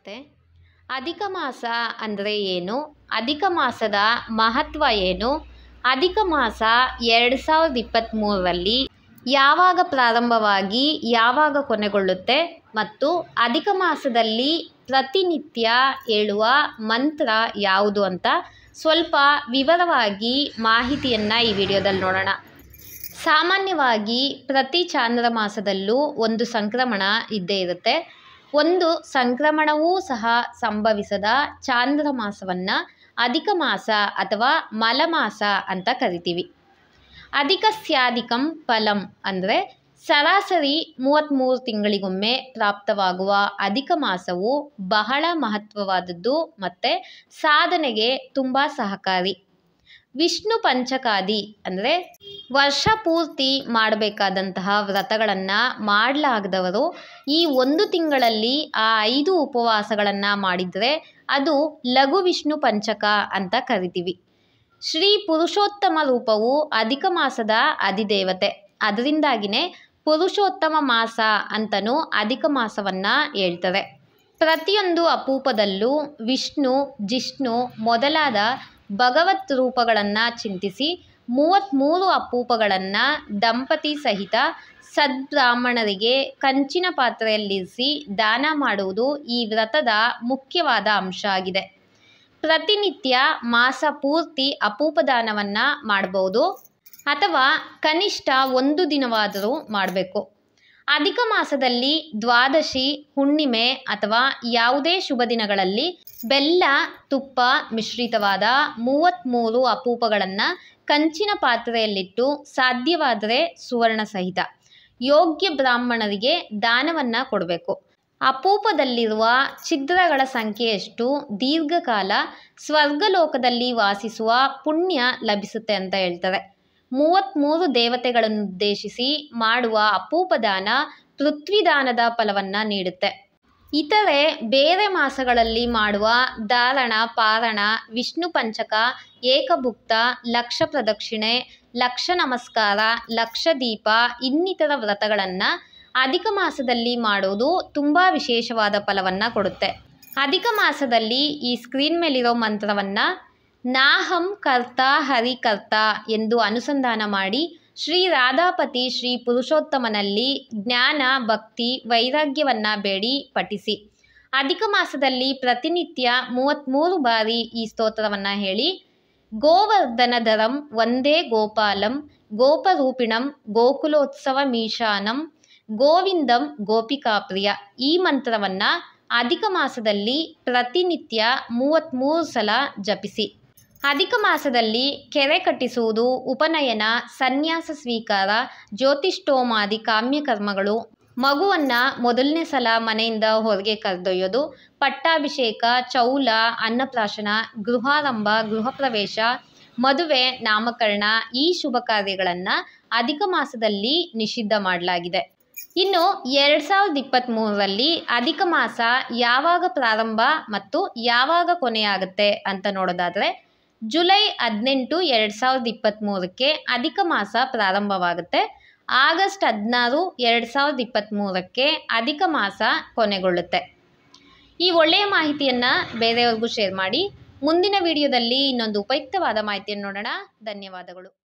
ನಮಸ್ತೆ ಅಧಿಕ ಮಾಸ ಅಂದರೆ ಏನು ಅಧಿಕ ಮಾಸದ ಮಹತ್ವ ಏನು ಅಧಿಕ ಮಾಸ ಎರಡು ಸಾವಿರದ ಇಪ್ಪತ್ತ್ಮೂರರಲ್ಲಿ ಯಾವಾಗ ಪ್ರಾರಂಭವಾಗಿ ಯಾವಾಗ ಕೊನೆಗೊಳ್ಳುತ್ತೆ ಮತ್ತು ಅಧಿಕ ಮಾಸದಲ್ಲಿ ಪ್ರತಿನಿತ್ಯ ಹೇಳುವ ಮಂತ್ರ ಯಾವುದು ಅಂತ ಸ್ವಲ್ಪ ವಿವರವಾಗಿ ಮಾಹಿತಿಯನ್ನು ಈ ವಿಡಿಯೋದಲ್ಲಿ ನೋಡೋಣ ಸಾಮಾನ್ಯವಾಗಿ ಪ್ರತಿ ಚಾಂದ್ರ ಮಾಸದಲ್ಲೂ ಒಂದು ಸಂಕ್ರಮಣ ಇದ್ದೇ ಇರುತ್ತೆ ಒಂದು ಸಂಕ್ರಮಣವೂ ಸಹ ಸಂಭವಿಸದ ಚಾಂದ್ರ ಮಾಸವನ್ನು ಅಧಿಕ ಮಾಸ ಅಥವಾ ಮಲಮಾಸ ಅಂತ ಕರಿತೀವಿ ಅಧಿಕಸ್ಯಾಧಿಕಂ ಫಲಂ ಅಂದರೆ ಸರಾಸರಿ ಮೂವತ್ತ್ಮೂರು ತಿಂಗಳಿಗೊಮ್ಮೆ ಪ್ರಾಪ್ತವಾಗುವ ಅಧಿಕ ಮಾಸವು ಬಹಳ ಮಹತ್ವವಾದದ್ದು ಮತ್ತು ಸಾಧನೆಗೆ ತುಂಬ ಸಹಕಾರಿ ವಿಷ್ಣು ಪಂಚಕಾದಿ ಅಂದರೆ ವರ್ಷ ಪೂರ್ತಿ ಮಾಡಬೇಕಾದಂತಹ ವ್ರತಗಳನ್ನು ಮಾಡಲಾಗದವರು ಈ ಒಂದು ತಿಂಗಳಲ್ಲಿ ಆ ಐದು ಉಪವಾಸಗಳನ್ನು ಮಾಡಿದರೆ ಅದು ಲಘು ವಿಷ್ಣು ಪಂಚಕ ಅಂತ ಕರಿತೀವಿ ಶ್ರೀ ಪುರುಷೋತ್ತಮ ರೂಪವು ಅಧಿಕ ಮಾಸದ ಅಧಿದೇವತೆ ಅದರಿಂದಾಗಿಯೇ ಪುರುಷೋತ್ತಮ ಮಾಸ ಅಂತಲೂ ಅಧಿಕ ಮಾಸವನ್ನು ಹೇಳ್ತಾರೆ ಪ್ರತಿಯೊಂದು ಅಪೂಪದಲ್ಲೂ ವಿಷ್ಣು ಜಿಷ್ಣು ಮೊದಲಾದ ಭಗವತ್ ರೂಪಗಳನ್ನು ಚಿಂತಿಸಿ ಮೂವತ್ತ್ಮೂರು ಅಪೂಪಗಳನ್ನು ದಂಪತಿ ಸಹಿತ ಸದ್ಬ್ರಾಹ್ಮಣರಿಗೆ ಕಂಚಿನ ಪಾತ್ರೆಯಲ್ಲಿರಿಸಿ ದಾನ ಮಾಡುವುದು ಈ ವ್ರತದ ಮುಖ್ಯವಾದ ಅಂಶ ಆಗಿದೆ ಪ್ರತಿನಿತ್ಯ ಮಾಸ ಪೂರ್ತಿ ಅಪೂಪದಾನವನ್ನು ಮಾಡ್ಬೋದು ಅಥವಾ ಕನಿಷ್ಠ ಒಂದು ದಿನವಾದರೂ ಮಾಡಬೇಕು ಅಧಿಕ ಮಾಸದಲ್ಲಿ ದ್ವಾದಶಿ ಹುಣ್ಣಿಮೆ ಅಥವಾ ಯಾವುದೇ ಶುಭ ದಿನಗಳಲ್ಲಿ ಬೆಲ್ಲ ತುಪ್ಪ ಮಿಶ್ರಿತವಾದ ಮೂವತ್ತ್ಮೂರು ಅಪೂಪಗಳನ್ನು ಕಂಚಿನ ಪಾತ್ರೆಯಲ್ಲಿಟ್ಟು ಸಾಧ್ಯವಾದರೆ ಸುವರ್ಣ ಸಹಿತ ಯೋಗ್ಯ ಬ್ರಾಹ್ಮಣರಿಗೆ ದಾನವನ್ನು ಕೊಡಬೇಕು ಅಪೂಪದಲ್ಲಿರುವ ಛಿದ್ರಗಳ ಸಂಖ್ಯೆಯಷ್ಟು ದೀರ್ಘಕಾಲ ಸ್ವರ್ಗಲೋಕದಲ್ಲಿ ವಾಸಿಸುವ ಪುಣ್ಯ ಲಭಿಸುತ್ತೆ ಅಂತ ಹೇಳ್ತಾರೆ ಮೂವತ್ತ್ಮೂರು ದೇವತೆಗಳನ್ನು ಉದ್ದೇಶಿಸಿ ಮಾಡುವ ಅಪೂಪದಾನ ಪೃಥ್ವಿದಾನದ ಫಲವನ್ನು ನೀಡುತ್ತೆ ಇತರೆ ಬೇರೆ ಮಾಸಗಳಲ್ಲಿ ಮಾಡುವ ಧಾರಣ ಪಾರಣ ವಿಷ್ಣು ಪಂಚಕ ಏಕಭುಕ್ತ ಲಕ್ಷ ಪ್ರದಕ್ಷಿಣೆ ಲಕ್ಷ ನಮಸ್ಕಾರ ಲಕ್ಷ ದೀಪ ಇನ್ನಿತರ ವ್ರತಗಳನ್ನು ಅಧಿಕ ಮಾಸದಲ್ಲಿ ಮಾಡೋದು ತುಂಬ ವಿಶೇಷವಾದ ಫಲವನ್ನು ಕೊಡುತ್ತೆ ಅಧಿಕ ಮಾಸದಲ್ಲಿ ಈ ಸ್ಕ್ರೀನ್ ಮೇಲಿರೋ ಮಂತ್ರವನ್ನು ನಾಹಂ ಕರ್ತ ಹರಿಕರ್ತ ಎಂದು ಅನುಸಂಧಾನ ಮಾಡಿ ಶ್ರೀ ರಾಧಾಪತಿ ಶ್ರೀ ಪುರುಷೋತ್ತಮನಲ್ಲಿ ಜ್ಞಾನ ಭಕ್ತಿ ವೈರಾಗ್ಯವನ್ನು ಬೇಡಿ ಪಠಿಸಿ ಅಧಿಕ ಮಾಸದಲ್ಲಿ ಪ್ರತಿನಿತ್ಯ ಮೂವತ್ತ್ಮೂರು ಬಾರಿ ಈ ಸ್ತೋತ್ರವನ್ನು ಹೇಳಿ ಗೋವರ್ಧನಧರಂ ವಂದೇ ಗೋಪಾಲಂ ಗೋಪರೂಪಿಣಂ ಗೋಕುಲೋತ್ಸವ ಮೀಶಾನಂ ಗೋವಿಂದಂ ಗೋಪಿಕಾಪ್ರಿಯ ಈ ಮಂತ್ರವನ್ನು ಅಧಿಕ ಮಾಸದಲ್ಲಿ ಪ್ರತಿನಿತ್ಯ ಮೂವತ್ತ್ಮೂರು ಸಲ ಜಪಿಸಿ ಅಧಿಕ ಮಾಸದಲ್ಲಿ ಕೆರೆ ಕಟ್ಟಿಸುವುದು ಉಪನಯನ ಸನ್ಯಾಸ ಸ್ವೀಕಾರ ಜ್ಯೋತಿಷ್ಠೋಮಾದಿ ಕಾಮ್ಯಕರ್ಮಗಳು ಮಗುವನ್ನು ಮೊದಲನೇ ಸಲ ಮನೆಯಿಂದ ಹೊರಗೆ ಕರೆದೊಯ್ಯೋದು ಪಟ್ಟಾಭಿಷೇಕ ಚೌಲ ಅನ್ನಪ್ರಾಶನ ಗೃಹಾರಂಭ ಗೃಹ ಪ್ರವೇಶ ಮದುವೆ ನಾಮಕರಣ ಈ ಶುಭ ಕಾರ್ಯಗಳನ್ನು ಅಧಿಕ ಮಾಸದಲ್ಲಿ ನಿಷಿದ್ಧ ಮಾಡಲಾಗಿದೆ ಇನ್ನು ಎರಡು ಸಾವಿರದ ಇಪ್ಪತ್ತ್ಮೂರರಲ್ಲಿ ಅಧಿಕ ಮಾಸ ಯಾವಾಗ ಪ್ರಾರಂಭ ಮತ್ತು ಯಾವಾಗ ಕೊನೆಯಾಗುತ್ತೆ ಅಂತ ನೋಡೋದಾದರೆ ಜುಲೈ ಹದಿನೆಂಟು ಎರಡು ಸಾವಿರದ ಇಪ್ಪತ್ತ್ಮೂರಕ್ಕೆ ಅಧಿಕ ಮಾಸ ಪ್ರಾರಂಭವಾಗುತ್ತೆ ಆಗಸ್ಟ್ ಹದಿನಾರು ಎರಡು ಸಾವಿರದ ಇಪ್ಪತ್ತ್ಮೂರಕ್ಕೆ ಅಧಿಕ ಮಾಸ ಕೊನೆಗೊಳ್ಳುತ್ತೆ ಈ ಒಳ್ಳೆಯ ಮಾಹಿತಿಯನ್ನು ಬೇರೆಯವ್ರಿಗೂ ಶೇರ್ ಮಾಡಿ ಮುಂದಿನ ವಿಡಿಯೋದಲ್ಲಿ ಇನ್ನೊಂದು ಉಪಯುಕ್ತವಾದ ಮಾಹಿತಿಯನ್ನು ನೋಡೋಣ ಧನ್ಯವಾದಗಳು